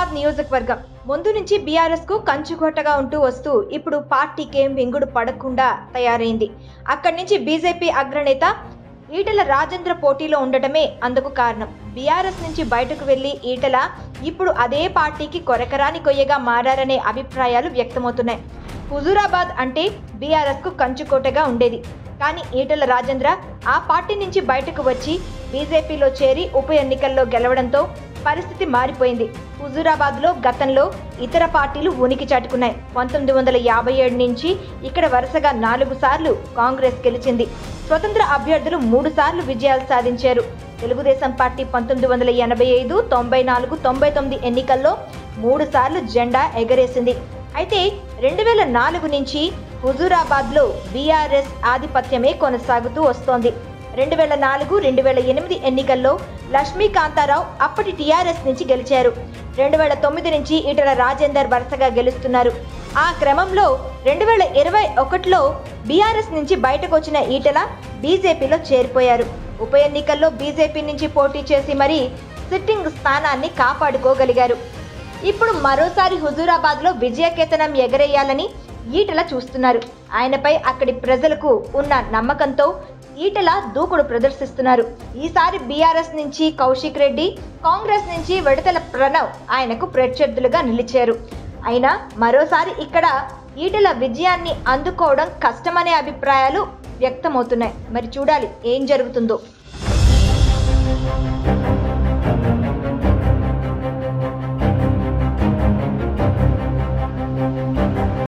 హుజూరాబాద్ నియోజకవర్గం ముందు నుంచి బీఆర్ఎస్ కు కంచుకోటగా ఉంటూ వస్తూ ఇప్పుడు పార్టీకేం వెంగుడు పడకుండా తయారైంది అక్కడి నుంచి బీజేపీ అగ్రనేత ఈటల రాజేంద్ర పోటీలో ఉండటమే అందుకు కారణం బీఆర్ఎస్ నుంచి బయటకు వెళ్లి ఈటల ఇప్పుడు అదే పార్టీకి కొరకరాని కొయ్యగా మారారనే అభిప్రాయాలు వ్యక్తమవుతున్నాయి హుజూరాబాద్ అంటే బీఆర్ఎస్ కు కంచుకోటగా ఉండేది కానీ ఈటల రాజేంద్ర ఆ పార్టీ నుంచి బయటకు వచ్చి బీజేపీలో చేరి ఉప ఎన్నికల్లో గెలవడంతో పరిస్థితి మారిపోయింది హుజూరాబాద్లో గతంలో ఇతర పార్టీలు ఉనికి చాటుకున్నాయి పంతొమ్మిది వందల యాభై ఏడు నుంచి ఇక్కడ వరుసగా నాలుగు సార్లు కాంగ్రెస్ గెలిచింది స్వతంత్ర అభ్యర్థులు మూడు సార్లు విజయాలు సాధించారు తెలుగుదేశం పార్టీ పంతొమ్మిది వందల ఎనభై ఐదు తొంభై నాలుగు తొంభై తొమ్మిది ఎన్నికల్లో మూడు సార్లు జెండా ఎగరేసింది అయితే రెండు వేల నాలుగు నుంచి హుజూరాబాద్లో బీఆర్ఎస్ ఆధిపత్యమే కొనసాగుతూ వస్తోంది రెండు వేల నాలుగు రెండు వేల ఎనిమిది ఎన్నికల్లో లక్ష్మీకాంతారావు అప్పటి టీఆర్ఎస్ నుంచి గెలిచారు రెండు వేల తొమ్మిది నుంచి ఈటల రాజేందర్ వరుసగా గెలుస్తున్నారు ఆ క్రమంలో రెండు వేల ఇరవై ఒకటిలో బీఆర్ఎస్ నుంచి బయటకు వచ్చిన ఈటల బీజేపీలో చేరిపోయారు ఉప ఎన్నికల్లో బీజేపీ నుంచి పోటీ చేసి మరీ సిట్టింగ్ స్థానాన్ని కాపాడుకోగలిగారు ఇప్పుడు మరోసారి హుజూరాబాద్లో విజయకేతనం ఎగరేయాలని ఈటల చూస్తున్నారు ఆయనపై అక్కడి ప్రజలకు ఉన్న నమ్మకంతో ఈటల దూకుడు ప్రదర్శిస్తున్నారు ఈసారి బీఆర్ఎస్ నుంచి కౌశిక్ రెడ్డి కాంగ్రెస్ నుంచి విడతల ప్రణవ్ ఆయనకు ప్రత్యర్థులుగా నిలిచారు అయినా మరోసారి ఇక్కడ ఈటల విజయాన్ని అందుకోవడం కష్టమనే అభిప్రాయాలు వ్యక్తమవుతున్నాయి మరి చూడాలి ఏం జరుగుతుందో